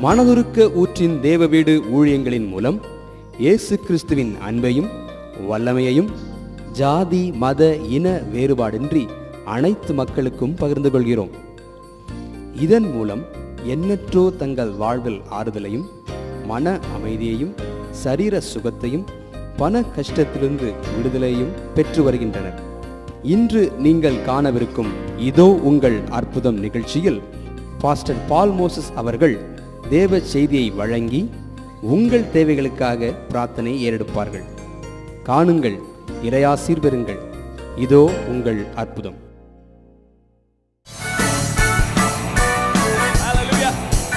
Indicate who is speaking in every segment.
Speaker 1: மனதுருக்க ஊற்றின் தேவ வீடு ஊழியங்களின் மூலம் இயேசு கிறிஸ்துவின் அன்பையும் வல்லமையையும் ஜாதி மத இன வேறுபாடின்றி அனைத்து மக்களுக்கும் பகிர்ந்து கொள்கிறோம் இதன் மூலம் எண்ணற்றோர் தங்கள் வாழ்வில் ஆறுதலையும் மன அமைதியையும் சரீர சுகத்தையும் பண கஷ்டத்திலிருந்து விடுதலையும் பெற்று வருகின்றனர் இன்று நீங்கள் காணவிருக்கும் இதோ உங்கள் அற்புதம் நிகழ்ச்சியில் பாஸ்டர் பால் மோசஸ் அவர்கள் தேவ செய்தியை வழங்கி உங்கள் தேவைகளுக்காக பிரார்த்தனை ஏறெடுப்பார்கள் காணுங்கள் இறையாசீர் பெறுங்கள் இதோ உங்கள் அற்புதம்
Speaker 2: Hallelujah.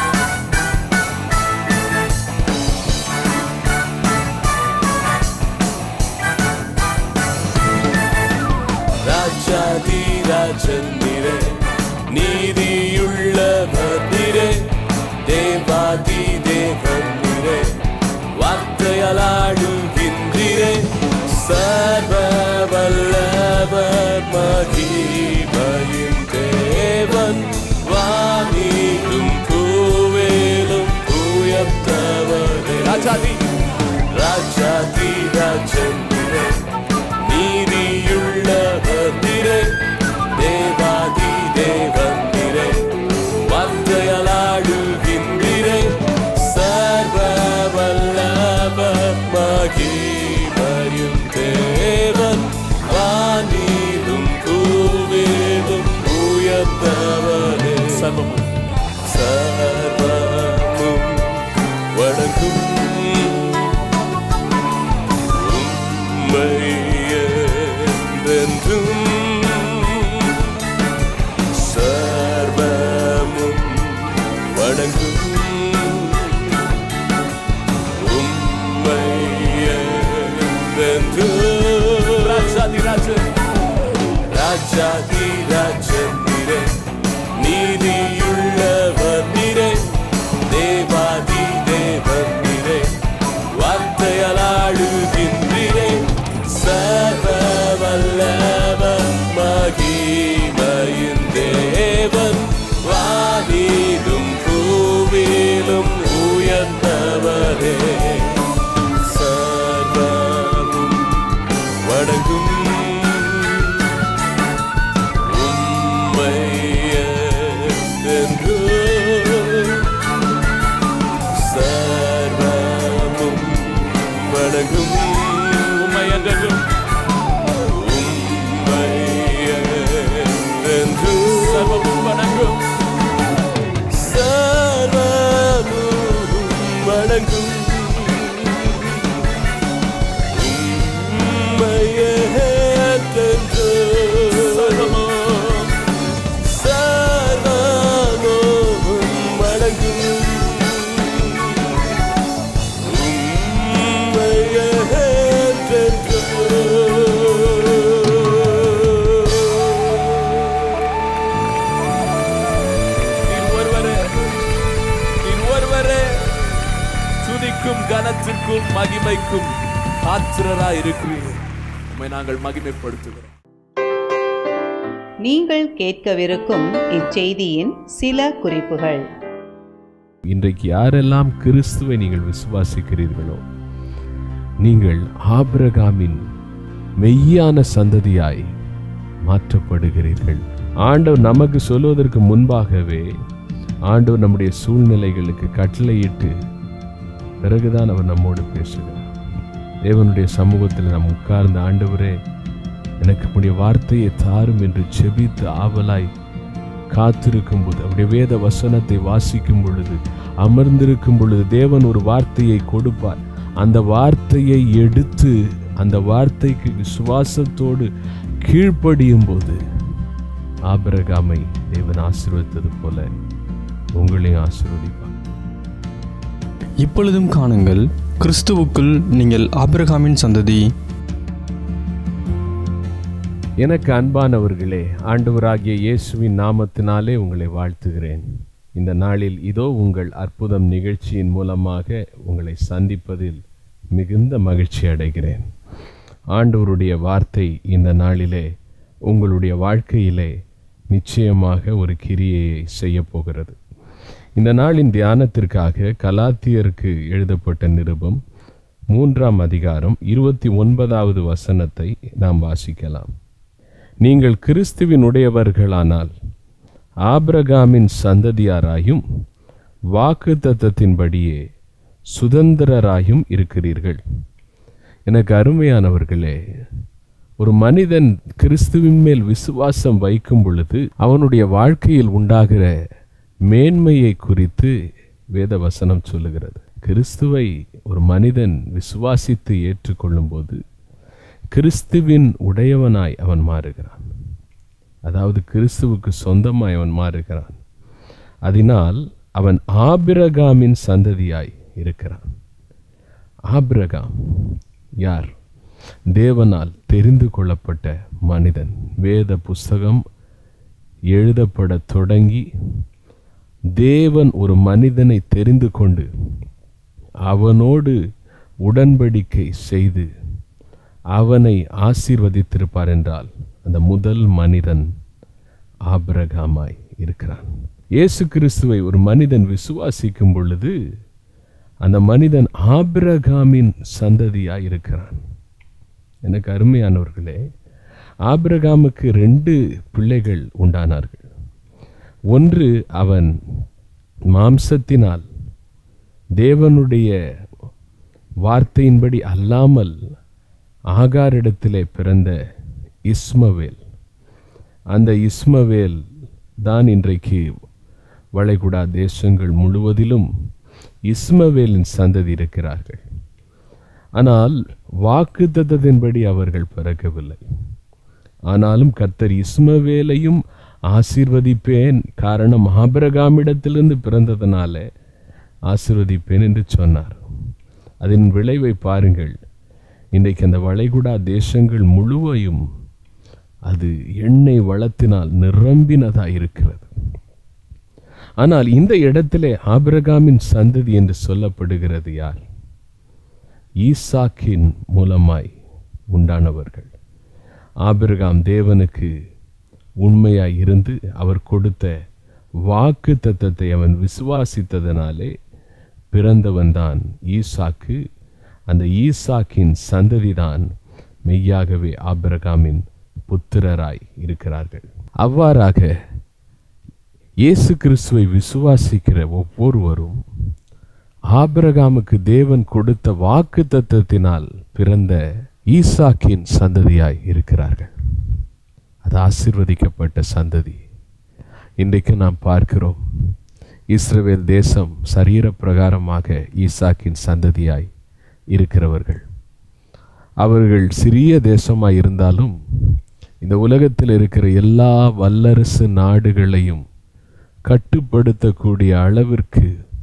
Speaker 2: ராஜாதி ராஜன் நிறே நீதியுள்ளவர் நிறே தேவாதி தேவன் நிறே வார்த்தையால் ஆடுகின்றீரே சர்வ வல்லவர் மகிமையின் தேவன் வானிலும் பூவேலும் உயர்த்தவரே ராஜாதி ராஜாதி ராஜன் நிறே நீதியுள்ளவர் நிறை தேவாதி தேவன் நிறை வார்த்தையால் ஆடுகின்றே சர்வ வல்லவர் மகிமையும் தேவன் வானிலும் பூவேலும் உயர்ந்தவரே சர்வமும் சர்வமும் வணங்கும் உம்மையென்றும் சர்வமும் வணங்கும் உம்மையென்றும் ராஜாதி ராஜன் ராஜாதி ராஜன் நிறை நீதியுள்ளவர் நிறை தேவாதி தேவன் நிறை வார்த்தையால் ஆடுகின்றே சர்வ வல்லவர் மகிமையின் தேவன் வானிலும் பூவிலும் உயர்ந்தவரே சர்வமும் வணங்கும் உம்மையென்று சர்வமும் வணங்கும் உம்மையென்றும் உம்மையென்று சர்வமும் வணங்கும் சர்வமும் வணங்கும் உம்மையென்று சர்வமும் சர்வமும் வணங்கும் துதிக்கும் கனத்திற்கும் மகிமைக்கும் பாத்திரரா இருக்கிறீர்கள் உம்மை நாங்கள் மகிமைப்படுத்துகிறோம்
Speaker 3: நீங்கள் கேட்கவிருக்கும் இச்செய்தியின் சில குறிப்புகள்
Speaker 4: இன்றைக்கு யாரெல்லாம் கிறிஸ்துவை நீங்கள் விசுவாசிக்கிறீர்களோ நீங்கள் ஆபிரகாமின் மெய்யான சந்ததியாய் மாற்றப்படுகிறீர்கள் ஆண்டவர் நமக்கு சொல்வதற்கு முன்பாகவே ஆண்டவர் நம்முடைய சூழ்நிலைகளுக்கு கட்டளையிட்டு பிறகுதான் அவர் நம்மோடு பேசுகிறார் தேவனுடைய சமூகத்தில் நாம் உட்கார்ந்த ஆண்டவரே எனக்கு உடைய வார்த்தையை தாரும் என்று செபித்து ஆவலாய் காத்திருக்கும் போது அவருடைய வேத வசனத்தை வாசிக்கும் பொழுது அமர்ந்திருக்கும் பொழுது தேவன் ஒரு வார்த்தையை கொடுப்பார் அந்த வார்த்தையை எடுத்து அந்த வார்த்தைக்கு விசுவாசத்தோடு கீழ்ப்படியும் போது ஆபிரகாமை தேவன் ஆசீர்வதித்தது போல உங்களையும் ஆசீர்வதிப்பார்
Speaker 5: இப்பொழுதும் காணுங்கள் கிறிஸ்துவுக்குள் நீங்கள் ஆபிரகாமின் சந்ததி
Speaker 4: எனக்கு அன்பானவர்களே ஆண்டவராகிய இயேசுவின் நாமத்தினாலே உங்களை வாழ்த்துகிறேன் இந்த நாளில் இதோ உங்கள் அற்புதம் நிகழ்ச்சியின் மூலமாக உங்களை சந்திப்பதில் மிகுந்த மகிழ்ச்சி அடைகிறேன் ஆண்டவருடைய வார்த்தை இந்த நாளிலே உங்களுடைய வாழ்க்கையிலே நிச்சயமாக ஒரு கிரியையை செய்ய போகிறது இந்த நாளின் தியானத்திற்காக கலாத்தியருக்கு எழுதப்பட்ட நிருபம் மூன்றாம் அதிகாரம் இருபத்தி ஒன்பதாவது வசனத்தை நாம் வாசிக்கலாம் நீங்கள் கிறிஸ்துவின் உடையவர்களானால் ஆபிரகாமின் சந்ததியாராயும் வாக்கு தத்தத்தின்படியே சுதந்திரராயும் இருக்கிறீர்கள் எனக்கு அருமையானவர்களே ஒரு மனிதன் கிறிஸ்துவின் மேல் விசுவாசம் வைக்கும் பொழுது அவனுடைய வாழ்க்கையில் உண்டாகிற மேன்மையை குறித்து வேத வசனம் சொல்லுகிறது கிறிஸ்துவை ஒரு மனிதன் விசுவாசித்து ஏற்றுக்கொள்ளும் போது கிறிஸ்துவின் உடையவனாய் அவன் மாறுகிறான் அதாவது கிறிஸ்துவுக்கு சொந்தமாய் அவன் மாறுகிறான் அதனால் அவன் ஆபிரகாமின் சந்ததியாய் இருக்கிறான் ஆபிரகாம் யார் தேவனால் தெரிந்து கொள்ளப்பட்ட மனிதன் வேத புஸ்தகம் எழுதப்படத் தொடங்கி தேவன் ஒரு மனிதனை தெரிந்து கொண்டு அவனோடு உடன்படிக்கை செய்து அவனை ஆசீர்வதித்திருப்பார் என்றால் அந்த முதல் மனிதன் ஆபிரகாமாய் இருக்கிறான் இயேசு கிறிஸ்துவை ஒரு மனிதன் விசுவாசிக்கும் பொழுது அந்த மனிதன் ஆபிரகாமின் சந்ததியாய் இருக்கிறான் எனக்கு அருமையானவர்களே ஆபிரகாமுக்கு ரெண்டு பிள்ளைகள் உண்டானார்கள் ஒன்று அவன் மாம்சத்தினால் தேவனுடைய வார்த்தையின்படி அல்லாமல் ஆகாரிடத்திலே பிறந்த இஸ்மவேல் அந்த இஸ்மவேல் தான் இன்றைக்கு வளைகுடா தேசங்கள் முழுவதிலும் இஸ்மவேலின் சந்ததி இருக்கிறார்கள் ஆனால் வாக்கு தத்தத்தின்படி அவர்கள் பிறக்கவில்லை ஆனாலும் கர்த்தர் இஸ்மவேலையும் ஆசீர்வதிப்பேன் காரணம் ஆபிரகாமிடத்திலிருந்து பிறந்ததனால ஆசீர்வதிப்பேன் என்று சொன்னார் அதன் விளைவை பாருங்கள் இன்றைக்கு அந்த வளைகுடா தேசங்கள் முழுவையும் அது எண்ணெய் வளத்தினால் நிரம்பினதாக இருக்கிறது ஆனால் இந்த இடத்திலே ஆபிரகாமின் சந்ததி என்று சொல்லப்படுகிறது யார் ஈசாக்கின் மூலமாய் உண்டானவர்கள் ஆபிரகாம் தேவனுக்கு உண்மையாய் இருந்து அவர் கொடுத்த வாக்கு தத்தத்தை அவன் விசுவாசித்ததனாலே பிறந்தவன்தான் ஈசாக்கு அந்த ஈசாக்கின் சந்ததிதான் மெய்யாகவே ஆபிரகாமின் புத்திரராய் இருக்கிறார்கள் அவ்வாறாக இயேசு கிறிஸ்துவை விசுவாசிக்கிற ஒவ்வொருவரும் ஆபிரகாமுக்கு தேவன் கொடுத்த வாக்கு தத்தத்தினால் பிறந்த ஈசாக்கின் சந்ததியாய் இருக்கிறார்கள் அது ஆசிர்வதிக்கப்பட்ட சந்ததி இன்றைக்கு நாம் பார்க்கிறோம் இஸ்ரவேல் தேசம் சரீர பிரகாரமாக ஈசாக்கின் சந்ததியாய் இருக்கிறவர்கள் அவர்கள் சிறிய தேசமாய் இருந்தாலும் இந்த உலகத்தில் இருக்கிற எல்லா வல்லரசு நாடுகளையும் கட்டுப்படுத்தக்கூடிய அளவிற்கு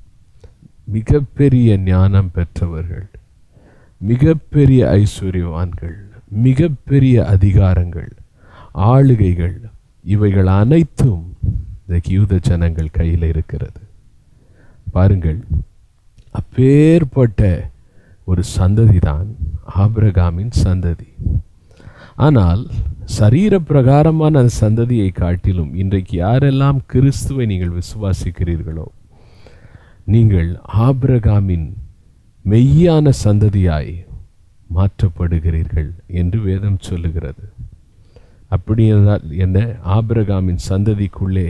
Speaker 4: மிகப்பெரிய ஞானம் பெற்றவர்கள் மிகப்பெரிய ஐஸ்வர்யவான்கள் மிகப்பெரிய அதிகாரங்கள் ஆளுகைகள் இவைகள் அனைத்தும் இந்த யூத ஜனங்கள் கையில் இருக்கிறது பாருங்கள் அப்பேற்பட்ட ஒரு சந்ததி தான் ஆபிரகாமின் சந்ததி ஆனால் சரீர பிரகாரமான அந்த சந்ததியை காட்டிலும் இன்றைக்கு யாரெல்லாம் கிறிஸ்துவை நீங்கள் விசுவாசிக்கிறீர்களோ நீங்கள் ஆபிரகாமின் மெய்யான சந்ததியாய் மாற்றப்படுகிறீர்கள் என்று வேதம் சொல்லுகிறது அப்படி என்றால் என்ன ஆபிரகாமின் சந்ததிக்குள்ளே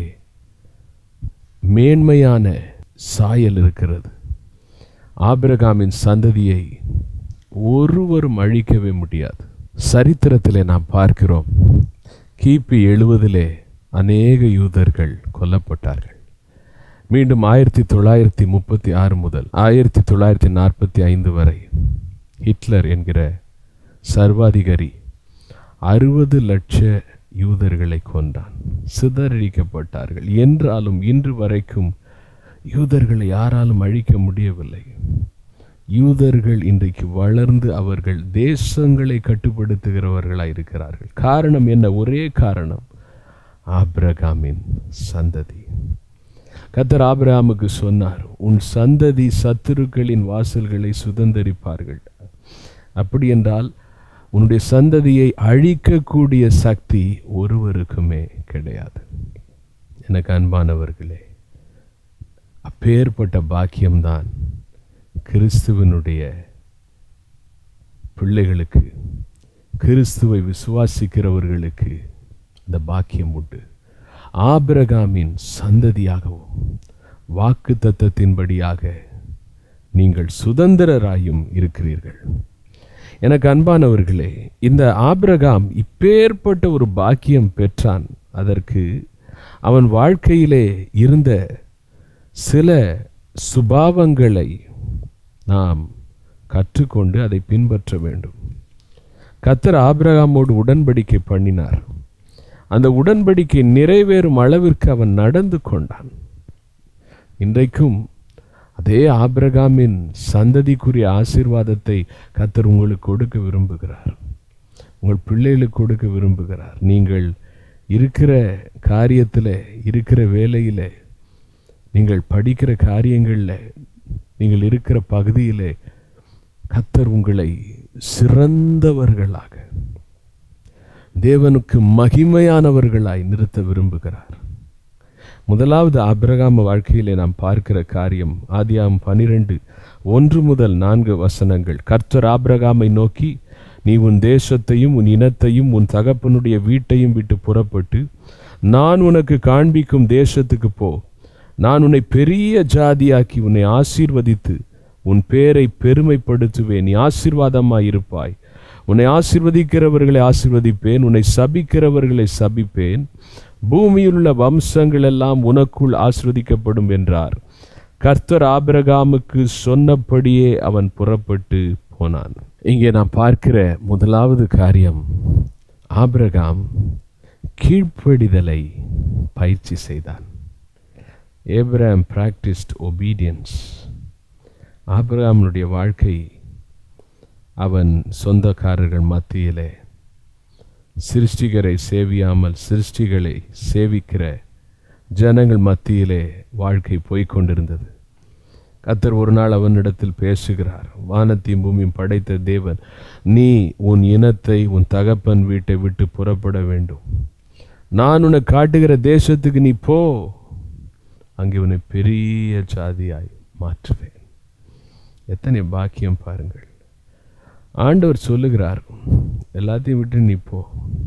Speaker 4: மேன்மையான சாயல் இருக்கிறது ஆபிரகாமின் சந்ததியை ஒருவரும் அழிக்கவே முடியாது சரித்திரத்திலே நாம் பார்க்கிறோம் கிபி எழுவதிலே அநேக யூதர்கள் கொல்லப்பட்டார்கள் மீண்டும் ஆயிரத்தி தொள்ளாயிரத்தி முப்பத்தி ஆறு முதல் ஆயிரத்தி தொள்ளாயிரத்தி நாற்பத்தி ஐந்து வரை ஹிட்லர் என்கிற சர்வாதிகாரி அறுபது லட்ச யூதர்களை கொன்றான் சிதறடிக்கப்பட்டார்கள் என்றாலும் இன்று வரைக்கும் யூதர்களை யாராலும் அழிக்க முடியவில்லை யூதர்கள் இன்றைக்கு வளர்ந்து அவர்கள் தேசங்களை கட்டுப்படுத்துகிறவர்களாய் இருக்கிறார்கள் காரணம் என்ன ஒரே காரணம் ஆபிரகாமின் சந்ததி கத்தர் ஆபிரகாமுக்கு சொன்னார் உன் சந்ததி சத்துருக்களின் வாசல்களை சுதந்தரிப்பார்கள் அப்படி என்றால் உன்னுடைய சந்ததியை அழிக்கக்கூடிய சக்தி ஒருவருக்குமே கிடையாது எனக்கு அன்பானவர்களே இப்பேற்பட்ட பாக்கியம்தான் கிறிஸ்துவனுடைய பிள்ளைகளுக்கு கிறிஸ்துவை விசுவாசிக்கிறவர்களுக்கு அந்த பாக்கியம் உண்டு ஆபிரகாமின் சந்ததியாகவும் வாக்கு தத்தத்தின்படியாக நீங்கள் சுதந்திரராயும் இருக்கிறீர்கள் எனக்கு அன்பானவர்களே இந்த ஆபிரகாம் இப்பேற்பட்ட ஒரு பாக்கியம் பெற்றான் அதற்கு அவன் வாழ்க்கையிலே இருந்த சில சுபாவங்களை நாம் கற்றுக்கொண்டு அதை பின்பற்ற வேண்டும் கத்தர் ஆபிரகாமோடு உடன்படிக்கை பண்ணினார் அந்த உடன்படிக்கை நிறைவேறும் அளவிற்கு அவன் நடந்து கொண்டான் இன்றைக்கும் அதே ஆபிரகாமின் சந்ததிக்குரிய ஆசீர்வாதத்தை கத்தர் உங்களுக்கு கொடுக்க விரும்புகிறார் உங்கள் பிள்ளைகளுக்கு கொடுக்க விரும்புகிறார் நீங்கள் இருக்கிற காரியத்தில் இருக்கிற வேலையில் நீங்கள் படிக்கிற காரியங்களில் நீங்கள் இருக்கிற பகுதியில் கத்தர் உங்களை சிறந்தவர்களாக தேவனுக்கு மகிமையானவர்களாய் நிறுத்த விரும்புகிறார் முதலாவது ஆபிரகாம வாழ்க்கையிலே நாம் பார்க்கிற காரியம் ஆதியாம் பனிரெண்டு ஒன்று முதல் நான்கு வசனங்கள் கர்த்தர் ஆபிரகாமை நோக்கி நீ உன் தேசத்தையும் உன் இனத்தையும் உன் தகப்பனுடைய வீட்டையும் விட்டு புறப்பட்டு நான் உனக்கு காண்பிக்கும் தேசத்துக்கு போ நான் உன்னை பெரிய ஜாதியாக்கி உன்னை ஆசீர்வதித்து உன் பேரை பெருமைப்படுத்துவேன் நீ ஆசீர்வாதமாய் இருப்பாய் உன்னை ஆசீர்வதிக்கிறவர்களை ஆசீர்வதிப்பேன் உன்னை சபிக்கிறவர்களை சபிப்பேன் பூமியில் உள்ள வம்சங்கள் எல்லாம் உனக்குள் ஆசிர்வதிக்கப்படும் என்றார் கர்த்தர் ஆபிரகாமுக்கு சொன்னபடியே அவன் புறப்பட்டு போனான் இங்கே நான் பார்க்கிற முதலாவது காரியம் ஆபிரகாம் கீழ்ப்படிதலை பயிற்சி செய்தான் ஏப்ரஹாம் பிராக்டிஸ்ட் ஒபீடியன்ஸ் ஆபிரகாமனுடைய வாழ்க்கை அவன் சொந்தக்காரர்கள் மத்தியிலே சிருஷ்டிகரை சேவியாமல் சிருஷ்டிகளை சேவிக்கிற ஜனங்கள் மத்தியிலே வாழ்க்கை போய்க் கொண்டிருந்தது கத்தர் ஒரு நாள் அவனிடத்தில் பேசுகிறார் வானத்தையும் பூமியும் படைத்த தேவன் நீ உன் இனத்தை உன் தகப்பன் வீட்டை விட்டு புறப்பட வேண்டும் நான் உன்னை காட்டுகிற தேசத்துக்கு நீ போ அங்கே உன்னை பெரிய ஜாதியாய் மாற்றுவேன் எத்தனை பாக்கியம் பாருங்கள் ஆண்டவர் சொல்லுகிறார் எல்லாத்தையும் விட்டு நீ போ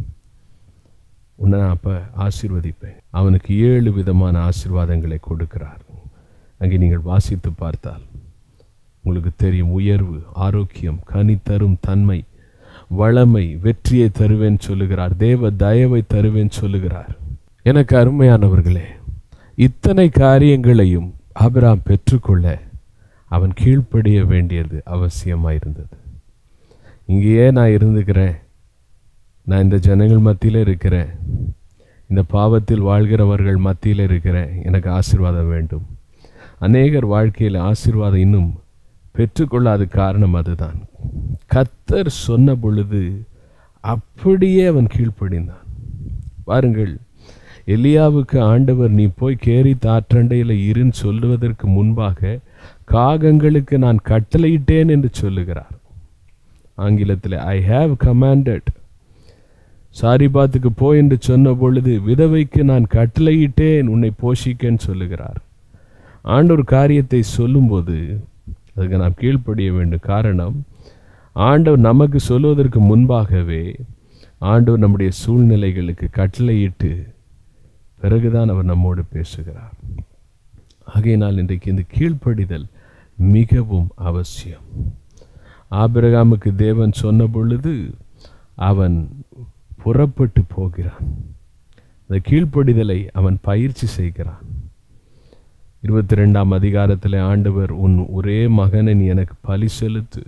Speaker 4: உன்னை நான் அப்போ ஆசீர்வதிப்பேன் அவனுக்கு ஏழு விதமான ஆசீர்வாதங்களை கொடுக்கிறார் அங்கே நீங்கள் வாசித்து பார்த்தால் உங்களுக்கு தெரியும் உயர்வு ஆரோக்கியம் கனி தரும் தன்மை வளமை வெற்றியை தருவேன் சொல்லுகிறார் தேவ தயவை தருவேன் சொல்லுகிறார் எனக்கு அருமையானவர்களே இத்தனை காரியங்களையும் ஆபிராம் பெற்றுக்கொள்ள அவன் கீழ்ப்படிய வேண்டியது அவசியமாயிருந்தது இங்கேயே நான் இருந்துக்கிறேன் நான் இந்த ஜனங்கள் மத்தியில் இருக்கிறேன் இந்த பாவத்தில் வாழ்கிறவர்கள் மத்தியில் இருக்கிறேன் எனக்கு ஆசீர்வாதம் வேண்டும் அநேகர் வாழ்க்கையில் ஆசீர்வாதம் இன்னும் பெற்றுக்கொள்ளாத காரணம் அதுதான் கத்தர் சொன்ன பொழுது அப்படியே அவன் கீழ்ப்படிந்தான் பாருங்கள் எலியாவுக்கு ஆண்டவர் நீ போய் கேரி தாற்றண்டையில் இருன்னு சொல்லுவதற்கு முன்பாக காகங்களுக்கு நான் கட்டளையிட்டேன் என்று சொல்லுகிறார் ஆங்கிலத்தில் ஐ ஹாவ் கமாண்டட் சாரிபாத்துக்கு போ என்று சொன்ன பொழுது விதவைக்கு நான் கட்டளையிட்டேன் உன்னை போஷிக்கன்னு சொல்லுகிறார் ஆண்டவர் காரியத்தை சொல்லும்போது அதுக்கு நாம் கீழ்ப்படிய வேண்டும் காரணம் ஆண்டவர் நமக்கு சொல்வதற்கு முன்பாகவே ஆண்டவர் நம்முடைய சூழ்நிலைகளுக்கு கட்டளையிட்டு பிறகுதான் அவர் நம்மோடு பேசுகிறார் ஆகையினால் இன்றைக்கு இந்த கீழ்ப்படிதல் மிகவும் அவசியம் ஆபிரகாமுக்கு தேவன் சொன்ன பொழுது அவன் புறப்பட்டு போகிறான் அந்த கீழ்ப்படிதலை அவன் பயிற்சி செய்கிறான் இருபத்தி ரெண்டாம் அதிகாரத்தில் ஆண்டவர் உன் ஒரே மகனை நீ எனக்கு பலி செலுத்து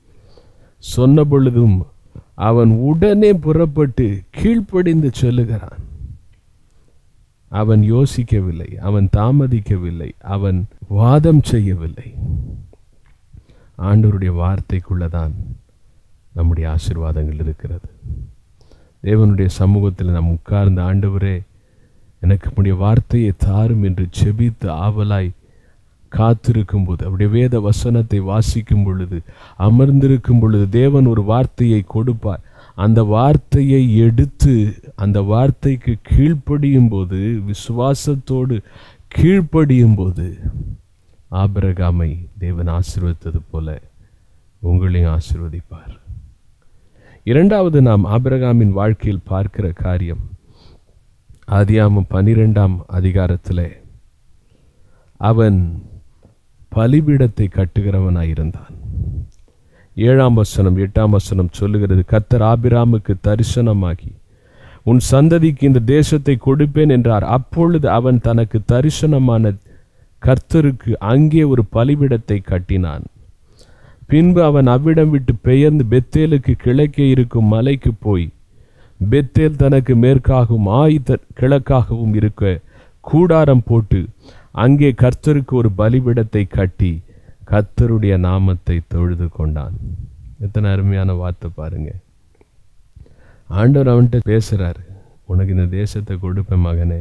Speaker 4: சொன்ன பொழுதும் அவன் உடனே புறப்பட்டு கீழ்ப்படிந்து சொல்லுகிறான் அவன் யோசிக்கவில்லை அவன் தாமதிக்கவில்லை அவன் வாதம் செய்யவில்லை ஆண்டவருடைய வார்த்தைக்குள்ளதான் நம்முடைய ஆசீர்வாதங்கள் இருக்கிறது தேவனுடைய சமூகத்தில் நாம் உட்கார்ந்த ஆண்டவரே எனக்கு உடைய வார்த்தையை தாரும் என்று செபித்து ஆவலாய் காத்திருக்கும் போது அவருடைய வேத வசனத்தை வாசிக்கும் பொழுது அமர்ந்திருக்கும் பொழுது தேவன் ஒரு வார்த்தையை கொடுப்பார் அந்த வார்த்தையை எடுத்து அந்த வார்த்தைக்கு கீழ்ப்படியும் போது விசுவாசத்தோடு கீழ்ப்படியும் போது ஆபிரகாமை தேவன் ஆசீர்வதித்தது போல உங்களையும் ஆசீர்வதிப்பார் இரண்டாவது நாம் ஆபிரகாமின் வாழ்க்கையில் பார்க்கிற காரியம் ஆதியாமம் பனிரெண்டாம் அதிகாரத்திலே அவன் பலிபீடத்தை கட்டுகிறவனாயிருந்தான் ஏழாம் வசனம் எட்டாம் வசனம் சொல்லுகிறது கத்தர் ஆபிராமுக்கு தரிசனமாகி உன் சந்ததிக்கு இந்த தேசத்தை கொடுப்பேன் என்றார் அப்பொழுது அவன் தனக்கு தரிசனமான கர்த்தருக்கு அங்கே ஒரு பலிபீடத்தை கட்டினான் பின்பு அவன் அவ்விடம் விட்டு பெயர்ந்து பெத்தேலுக்கு கிழக்கே இருக்கும் மலைக்கு போய் பெத்தேல் தனக்கு மேற்காகவும் ஆய் த- கிழக்காகவும் இருக்க கூடாரம் போட்டு அங்கே கர்த்தருக்கு ஒரு பலிபீடத்தை கட்டி கர்த்தருடைய நாமத்தை தொழுது கொண்டான் எத்தனை அருமையான வார்த்தை பாருங்க ஆண்டவர் அவன்கிட்ட பேசுறாரு உனக்கு இந்த தேசத்தை கொடுப்பேன் மகனே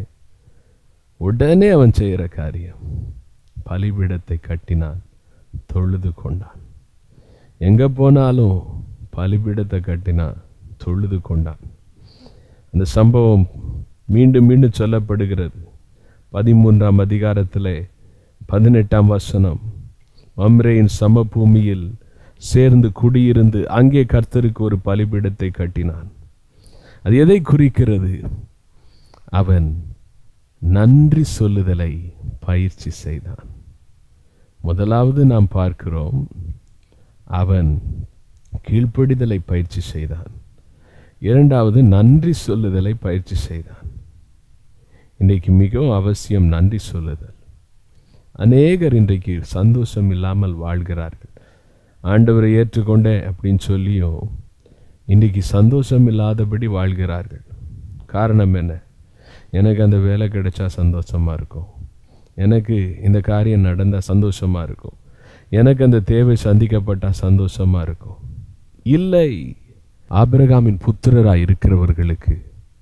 Speaker 4: உடனே அவன் செய்கிற காரியம் பலிபீடத்தை கட்டினான் தொழுது கொண்டான் எங்கே போனாலும் பலிபீடத்தை கட்டினான் தொழுது கொண்டான் அந்த சம்பவம் மீண்டும் மீண்டும் சொல்லப்படுகிறது பதிமூன்றாம் அதிகாரத்திலே பதினெட்டாம் வசனம் மம்ரேயின் சமபூமியில் சேர்ந்து குடியிருந்து அங்கே கர்த்தருக்கு ஒரு பலிபீடத்தை கட்டினான் அது எதை குறிக்கிறது அவன் நன்றி சொல்லுதலை பயிற்சி செய்தான் முதலாவது நாம் பார்க்கிறோம் அவன் கீழ்ப்படிதலை பயிற்சி செய்தான் இரண்டாவது நன்றி சொல்லுதலை பயிற்சி செய்தான் இன்றைக்கு மிகவும் அவசியம் நன்றி சொல்லுதல் அநேகர் இன்றைக்கு சந்தோஷம் இல்லாமல் வாழ்கிறார்கள் ஆண்டவரை ஏற்றுக்கொண்டேன் அப்படின்னு சொல்லியும் இன்றைக்கு சந்தோஷம் இல்லாதபடி வாழ்கிறார்கள் காரணம் என்ன எனக்கு அந்த வேலை கிடைச்சா சந்தோஷமாக இருக்கும் எனக்கு இந்த காரியம் நடந்தால் சந்தோஷமாக இருக்கும் எனக்கு அந்த தேவை சந்திக்கப்பட்டால் சந்தோஷமாக இருக்கும் இல்லை ஆபிரகாமின் புத்திரராய் இருக்கிறவர்களுக்கு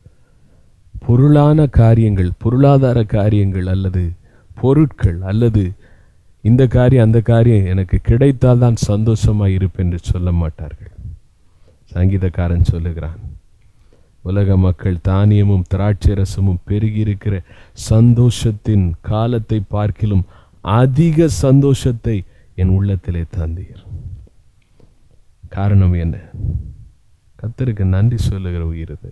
Speaker 4: பொருளான காரியங்கள் பொருளாதார காரியங்கள் அல்லது பொருட்கள் அல்லது இந்த காரியம் அந்த காரியம் எனக்கு கிடைத்தால் தான் சந்தோஷமாக இருப்பேன் என்று சொல்ல மாட்டார்கள் சங்கீதக்காரன் சொல்லுகிறான் உலக மக்கள் தானியமும் திராட்சை ரசமும் பெருகி இருக்கிற சந்தோஷத்தின் காலத்தை பார்க்கிலும் அதிக சந்தோஷத்தை என் உள்ளத்திலே தந்தீர் காரணம் என்ன கத்தருக்கு நன்றி சொல்லுகிற உயிரது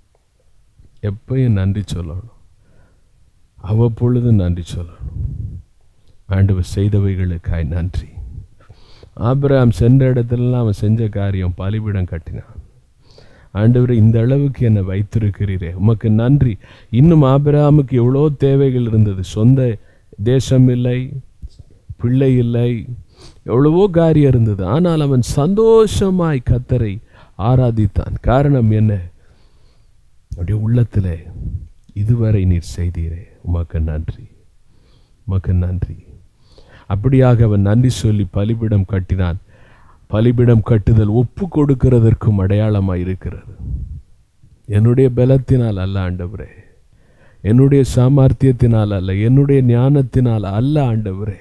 Speaker 4: எப்பயும் நன்றி சொல்லணும் அவ்வப்பொழுது நன்றி சொல்லணும் ஆண்டவர் செய்தவைகளுக்காய் நன்றி ஆபிரகாம் சென்ற இடத்துலலாம் அவன் செஞ்ச காரியம் பலிபீடம் கட்டினான் ஆண்டவரே இந்த அளவுக்கு என்னை வைத்திருக்கிறீரே உமக்கு நன்றி இன்னும் ஆபிரகாமுக்கு எவ்வளோ தேவைகள் இருந்தது சொந்த தேசம் இல்லை பிள்ளை இல்லை எவ்வளவோ காரியம் இருந்தது ஆனால் அவன் சந்தோஷமாய் கத்தரை ஆராதித்தான் காரணம் என்ன அப்படியே உள்ளத்தில் இதுவரை நீர் செய்தீரே உமக்கு நன்றி உமக்கு நன்றி அப்படியாக அவன் நன்றி சொல்லி பலிபிடம் கட்டினான் பலிபிடம் கட்டுதல் ஒப்பு கொடுக்கிறதற்கும் அடையாளமாக இருக்கிறது என்னுடைய பலத்தினால் அல்ல ஆண்டவரே என்னுடைய சாமர்த்தியத்தினால் அல்ல என்னுடைய ஞானத்தினால் அல்ல ஆண்டவரே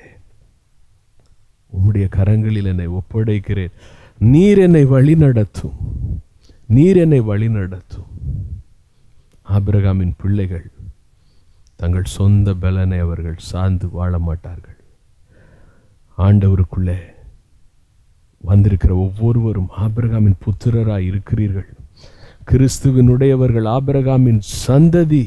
Speaker 4: உம்முடைய கரங்களில் என்னை ஒப்படைக்கிறேன் நீர் என்னை வழி நடத்தும் நீர் என்னை வழி நடத்தும் ஆபிரகாமின் பிள்ளைகள் தங்கள் சொந்த பலனை அவர்கள் சார்ந்து வாழ மாட்டார்கள் ஆண்டவருக்குள்ளே வந்திருக்கிற ஒவ்வொருவரும் ஆபிரகாமின் புத்திரராய் இருக்கிறீர்கள் கிறிஸ்துவினுடையவர்கள் ஆபிரகாமின் சந்ததி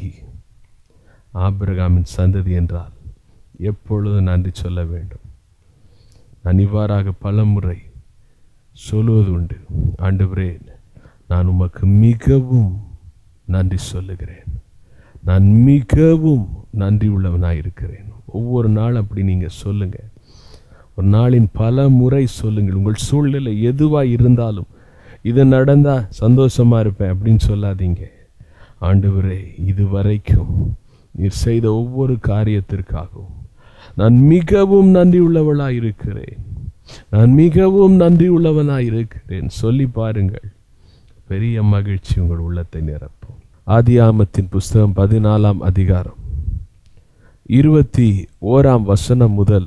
Speaker 4: ஆபிரகாமின் சந்ததி என்றால் எப்பொழுதும் நன்றி சொல்ல வேண்டும் நான் இவ்வாறாக பலமுறை சொல்லுவது உண்டு ஆண்டவரே நான் உமக்கு மிகவும் நன்றி சொல்லுகிறேன் நான் மிகவும் நன்றி உள்ளவனாக இருக்கிறேன் ஒவ்வொரு நாள் அப்படி நீங்கள் சொல்லுங்கள் ஒரு நாளின் பல முறை சொல்லுங்கள் உங்கள் சூழ்நிலை எதுவாக இருந்தாலும் இது நடந்தால் சந்தோஷமாக இருப்பேன் அப்படின்னு சொல்லாதீங்க ஆண்டவரே இதுவரைக்கும் நீர் செய்த ஒவ்வொரு காரியத்திற்காகவும் நான் மிகவும் நன்றி உள்ளவளாக இருக்கிறேன் நான் மிகவும் நன்றி உள்ளவனாக இருக்கிறேன் சொல்லி பாருங்கள் பெரிய மகிழ்ச்சி உங்கள் உள்ளத்தை நிரப்பும் ஆதியாமத்தின் புஸ்தகம் பதினாலாம் அதிகாரம் இருபத்தி ஓராம் வசனம் முதல்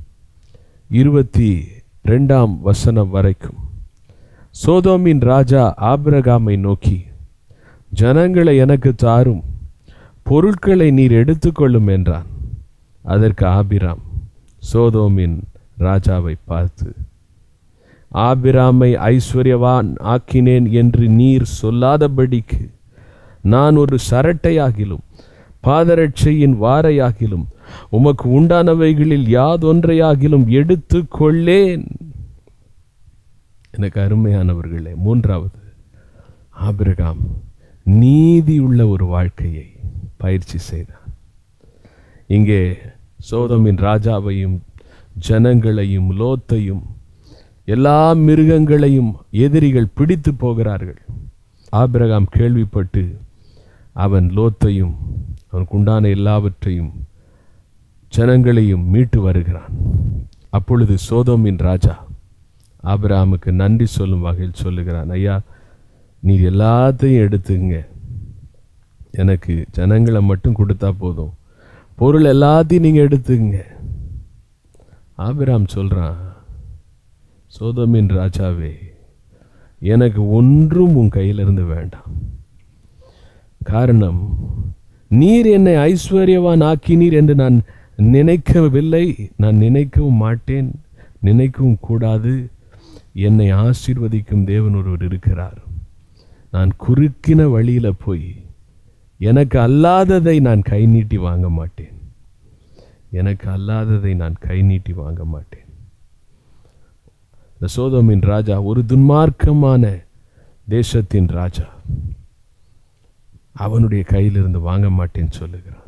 Speaker 4: இருபத்தி ரெண்டாம் வசனம் வரைக்கும் சோதோமின் ராஜா ஆபிரகாமை நோக்கி ஜனங்களை எனக்கு தாரும் பொருட்களை நீர் எடுத்துக்கொள்ளும் என்றான் அதற்கு ஆபிராம் சோதோமின் ராஜாவை பார்த்து ஆபிராமை ஐஸ்வர்யவான் ஆக்கினேன் என்று நீர் சொல்லாதபடிக்கு நான் ஒரு சரட்டையாகிலும் பாதரட்சையின் வாரையாகிலும் உமக்கு உண்டானவைகளில் யாதொன்றையாகிலும் எடுத்து கொள்ளேன் எனக்கு அருமையானவர்களே மூன்றாவது ஆபிரகாம் நீதியுள்ள ஒரு வாழ்க்கையை பயிற்சி செய்தான் இங்கே சோதமின் ராஜாவையும் ஜனங்களையும் லோத்தையும் எல்லா மிருகங்களையும் எதிரிகள் பிடித்து போகிறார்கள் ஆபிரகாம் கேள்விப்பட்டு அவன் லோத்தையும் அவனுக்கு உண்டான எல்லாவற்றையும் ஜனங்களையும் மீட்டு வருகிறான் அப்பொழுது சோதோமின் ராஜா ஆபிரகாமுக்கு நன்றி சொல்லும் வகையில் சொல்லுகிறான் ஐயா நீ எல்லாத்தையும் எடுத்துங்க எனக்கு ஜனங்களை மட்டும் கொடுத்தா போதும் பொருள் எல்லாத்தையும் நீங்கள் எடுத்துங்க ஆபிராம் சொல்கிறான் சோதமின் ராஜாவே எனக்கு ஒன்றும் உன் கையிலிருந்து வேண்டாம் காரணம் நீர் என்னை ஐஸ்வர்யவான் ஆக்கினீர் என்று நான் நினைக்கவில்லை நான் நினைக்கவும் மாட்டேன் நினைக்கவும் கூடாது என்னை ஆசீர்வதிக்கும் தேவன் ஒருவர் இருக்கிறார் நான் குறுக்கின வழியில போய் எனக்கு அல்லாததை நான் கை நீட்டி வாங்க மாட்டேன் எனக்கு அல்லாததை நான் கை நீட்டி வாங்க மாட்டேன் இந்த சோதோமின் ராஜா ஒரு துன்மார்க்கமான தேசத்தின் ராஜா அவனுடைய கையிலிருந்து வாங்க மாட்டேன்னு சொல்லுகிறான்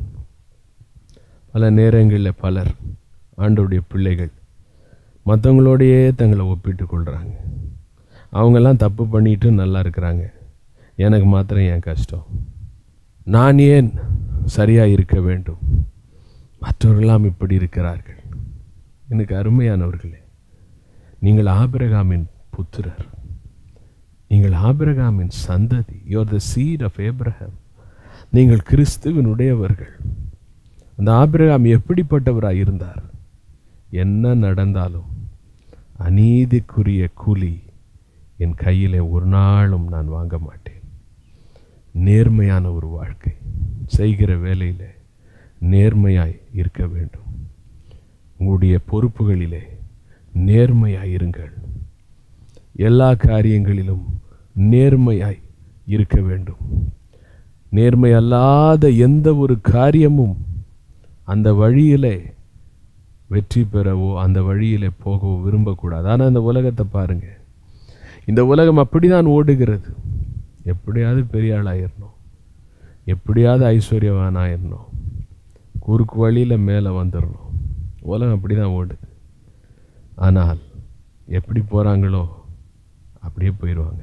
Speaker 4: பல நேரங்களில் பலர் ஆண்டவருடைய பிள்ளைகள் மற்றவங்களோடையே தங்களை ஒப்பிட்டு கொள்கிறாங்க அவங்கெல்லாம் தப்பு பண்ணிட்டு நல்லா இருக்கிறாங்க எனக்கு மாத்திரம் என் கஷ்டம் நான் ஏன் சரியாக இருக்க வேண்டும் மற்றவர்களெல்லாம் இப்படி இருக்கிறார்கள் எனக்கு அருமையானவர்களே நீங்கள் ஆபிரகாமின் புத்திரர் நீங்கள் ஆபிரகாமின் சந்ததி your the seed of Abraham நீங்கள் கிறிஸ்துவின் உடையவர்கள் அந்த ஆபிரகாம் எப்படிப்பட்டவராக இருந்தார் என்ன நடந்தாலும் அநீதிக்குரிய கூலி என் கையிலே ஒரு நாளும் நான் வாங்க மாட்டேன் நேர்மையான ஒரு வாழ்க்கை செய்கிற வேலையில் நேர்மையாய் இருக்க வேண்டும் உங்களுடைய பொறுப்புகளிலே நேர்மையாய் இருங்கள் எல்லா காரியங்களிலும் நேர்மையாய் இருக்க வேண்டும் நேர்மை அல்லாத எந்த ஒரு காரியமும் அந்த வழியிலே வெற்றி பெறவோ அந்த வழியிலே போகவோ விரும்பக்கூடாது ஆனால் இந்த உலகத்தை பாருங்க இந்த உலகம் அப்படிதான் ஓடுகிறது எப்படியாவது பெரிய ஆளாயிரணும் எப்படியாவது ஐஸ்வர்யவான் ஆயிரணும் குறுக்கு வழியில் மேலே வந்துடணும் உலகம் அப்படி தான் ஓடுது ஆனால் எப்படி போகிறாங்களோ அப்படியே போயிடுவாங்க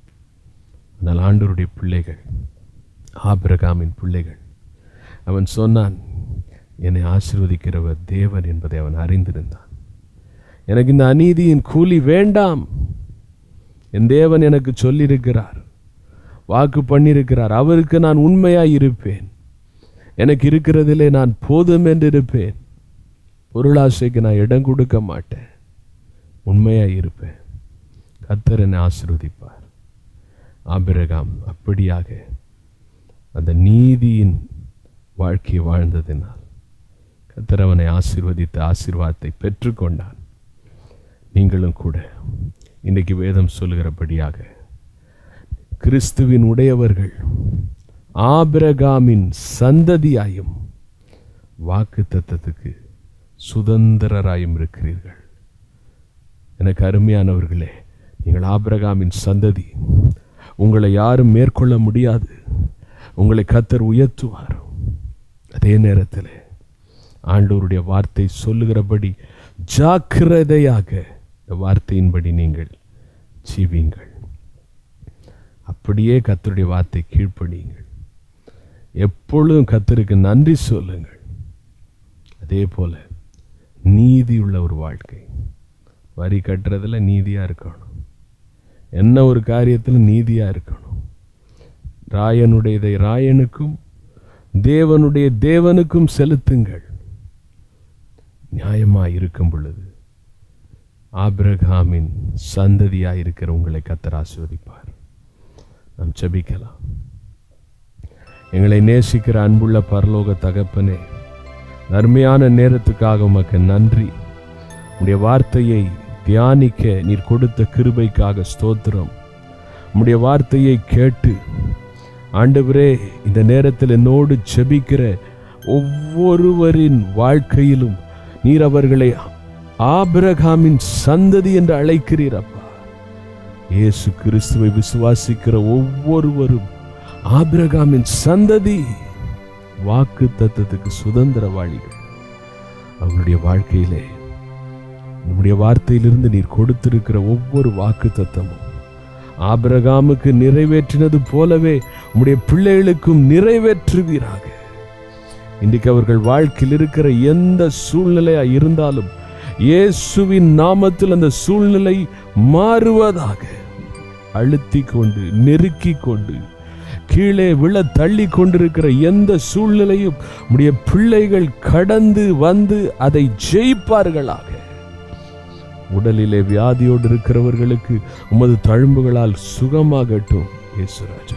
Speaker 4: ஆனால் ஆண்டவருடைய பிள்ளைகள் ஆபிரகாமின் பிள்ளைகள் அவன் சொன்னான் என்னை ஆசீர்வதிக்கிறவர் தேவன் என்பதை அவன் அறிந்திருந்தான் எனக்கு இந்த அநீதியின் கூலி வேண்டாம் என் தேவன் எனக்கு சொல்லியிருக்கிறார் வாக்கு பண்ணியிருக்கிறார் அவருக்கு நான் உண்மையாய் இருப்பேன் எனக்கு இருக்கிறதிலே நான் போதும் என்று இருப்பேன் பொருளாசைக்கு நான் இடம் கொடுக்க மாட்டேன் உண்மையாய் இருப்பேன் கத்தர் என்னை ஆசீர்வதிப்பார் ஆபிரகாம் அப்படியாக அந்த நீதியின் வாழ்க்கையை வாழ்ந்ததினால் கத்தர் அவனை ஆசீர்வதித்த ஆசீர்வாதத்தை பெற்றுக்கொண்டான் நீங்களும் கூட இன்றைக்கு வேதம் சொல்லுகிறபடியாக கிறிஸ்துவின் உடையவர்கள் ஆபிரகாமின் சந்ததியாயும் வாக்கு தத்தத்துக்கு சுதந்திரராயும் இருக்கிறீர்கள் எனக்கு அருமையானவர்களே நீங்கள் ஆபிரகாமின் சந்ததி உங்களை யாரும் மேற்கொள்ள முடியாது உங்களை கத்தர் உயர்த்துவார் அதே நேரத்தில் ஆண்டவருடைய வார்த்தை சொல்லுகிறபடி ஜாக்கிரதையாக இந்த வார்த்தையின்படி நீங்கள் ஜீவியுங்கள் அப்படியே கத்தருடைய வார்த்தை கீழ்ப்படியுங்கள் எப்பொழுதும் கத்தருக்கு நன்றி சொல்லுங்கள் அதே போல நீதியுள்ள ஒரு வாழ்க்கை வரி கட்டுறதுல நீதியாக இருக்கணும் என்ன ஒரு காரியத்தில் நீதியாக இருக்கணும் ராயனுடையதை ராயனுக்கும் தேவனுடைய தேவனுக்கும் செலுத்துங்கள் நியாயமாய் இருக்கும் பொழுது ஆபிரகாமின் சந்ததியாய் இருக்கிற உங்களை கத்தர் ஆசிர்வதிப்பார் நாம் செபிக்கலாம் எங்களை நேசிக்கிற அன்புள்ள பரலோக தகப்பனே அருமையான நேரத்துக்காக உமக்கு நன்றி உடைய வார்த்தையை தியானிக்க நீர் கொடுத்த கிருபைக்காக ஸ்தோத்திரம் உம்முடைய வார்த்தையை கேட்டு ஆண்டவரே இந்த நேரத்தில் என்னோடு செபிக்கிற ஒவ்வொருவரின் வாழ்க்கையிலும் நீர் அவர்களை ஆபிரகாமின் சந்ததி என்று அழைக்கிறீர் அப்பா இயேசு கிறிஸ்துவை விசுவாசிக்கிற ஒவ்வொருவரும் ஆபிரகாமின் சந்ததி வாக்கு தத்தத்துக்கு சுதந்திரவாளிகள் அவங்களுடைய வாழ்க்கையிலே நம்முடைய வார்த்தையிலிருந்து நீர் கொடுத்திருக்கிற ஒவ்வொரு வாக்கு தத்தமும் ஆபிரகாமுக்கு நிறைவேற்றினது போலவே உம்முடைய பிள்ளைகளுக்கும் நிறைவேற்றுவீராக இன்றைக்கு அவர்கள் வாழ்க்கையில் இருக்கிற எந்த சூழ்நிலையா இருந்தாலும் இயேசுவின் நாமத்தில் அந்த சூழ்நிலை மாறுவதாக அழுத்தி கொண்டு நெருக்கி கொண்டு கீழே விழ தள்ளி கொண்டிருக்கிற எந்த சூழ்நிலையும் உடைய பிள்ளைகள் கடந்து வந்து அதை ஜெயிப்பார்களாக உடலிலே வியாதியோடு இருக்கிறவர்களுக்கு உமது தழும்புகளால் சுகமாகட்டும் இயேசுராஜா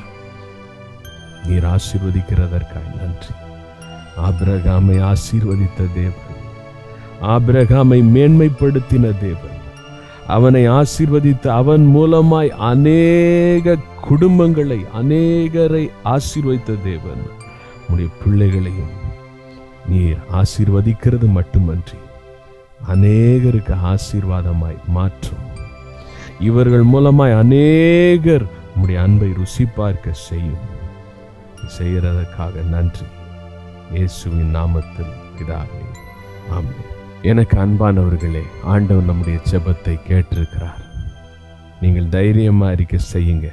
Speaker 4: நீர் ஆசீர்வதிக்கிறதற்காய் நன்றி ஆபிரகாமை ஆசீர்வதித்த தேவன் ஆபிரகாமை மேன்மைப்படுத்தின தேவன் அவனை ஆசீர்வதித்த அவன் மூலமாய் அநேக குடும்பங்களை அநேகரை ஆசீர்வதித்த தேவன் உடைய பிள்ளைகளையும் நீர் ஆசீர்வதிக்கிறது மட்டுமன்றி அநேகருக்கு ஆசீர்வாதமாய் மாற்றும் இவர்கள் மூலமாய் அநேகர் உம்முடைய அன்பை ருசி பார்க்க செய்யும் செய்கிறதற்காக நன்றி இயேசுவின் நாமத்தில் பிதாவே ஆமென் எனக்கு அன்பானவர்களே ஆண்டவர் நம்முடைய ஜெபத்தை கேட்டிருக்கிறார் நீங்கள் தைரியமா இருக்க செய்யுங்க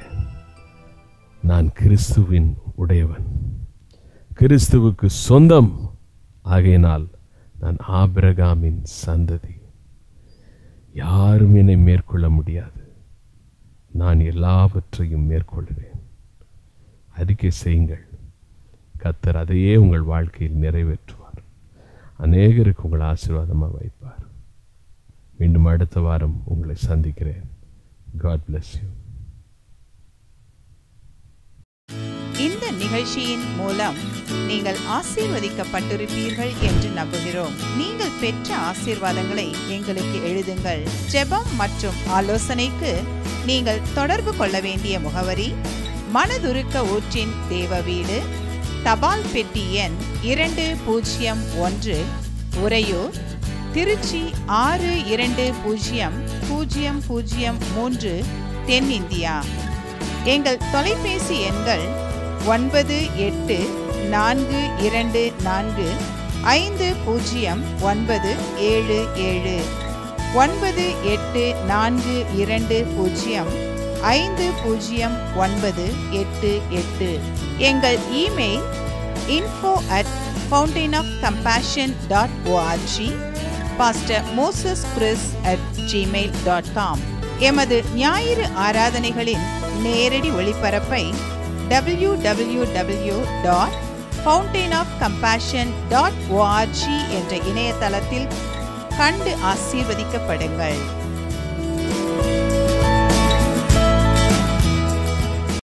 Speaker 4: நான் கிறிஸ்துவின் உடையவன் கிறிஸ்துவுக்கு சொந்தம் ஆகையினால் நான் ஆபிரகாமின் சந்ததி யாரும் என்னை மேற்கொள்ள முடியாது நான் எல்லாவற்றையும் மேற்கொள்கிறேன் அறிக்கை செய்யுங்கள் கத்தர் அதையே உங்கள் வாழ்க்கையில் நிறைவேற்றுவார் அநேகருக்கு உங்கள் ஆசீர்வாதமாக வைப்பார் மீண்டும் அடுத்த வாரம் உங்களை சந்திக்கிறேன் காட் bless யூ
Speaker 3: இந்த நிகழ்ச்சியின் மூலம் நீங்கள் ஆசீர்வதிக்கப்பட்டிருப்பீர்கள் என்று நம்புகிறோம் நீங்கள் பெற்ற ஆசீர்வாதங்களை எங்களுக்கு எழுதுங்கள் ஜெபம் மற்றும் ஆலோசனைக்கு நீங்கள் தொடர்பு கொள்ள வேண்டிய முகவரி மனதுருக்க ஊற்றின் தேவ வீடு தபால் பெட்டி எண் இரண்டு பூஜ்ஜியம் ஒன்று உறையூர் திருச்சி ஆறு இரண்டு பூஜ்ஜியம் பூஜ்ஜியம் பூஜ்ஜியம் மூன்று தென்னிந்தியா எங்கள் தொலைபேசி எண்கள் ஒன்பது எட்டு நான்கு இரண்டு நான்கு ஐந்து பூஜ்ஜியம் ஒன்பது ஏழு ஏழு ஒன்பது எட்டு நான்கு இரண்டு பூஜ்ஜியம் ஐந்து பூஜ்ஜியம் ஒன்பது எட்டு எட்டு எங்கள் email info at fountain of compassion dot org pastor Moses Chris at Gmail dot com எமது ஞாயிறு ஆராதனைகளின் நேரடி ஒளிபரப்பை W W W dot fountain of compassion dot org என்ற இணையதளத்தில் கண்டு ஆசீர்வதிக்கப்படுங்கள்